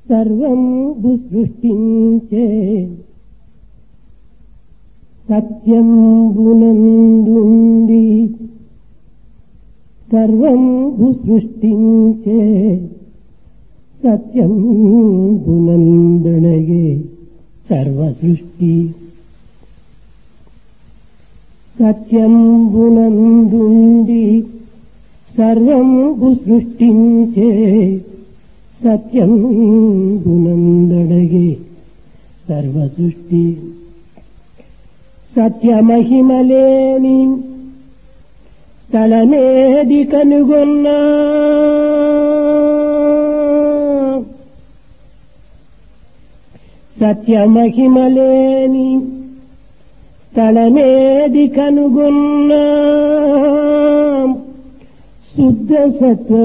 సర్వం సృష్టించే సత్యంబునందుండి సర్వం సృష్టించే సత్యంబునందనగే సర్వ సృష్టి సత్యంబునందుండి సర్వంబు సృష్టించే సత్యం గుణందడగే సర్వ సృష్టి సత్యమహిమలేని స్థలమేది కనుగొన్నా సత్యమహిమలేని స్థలమేది కనుగొన్నా శుద్ధ సత్వ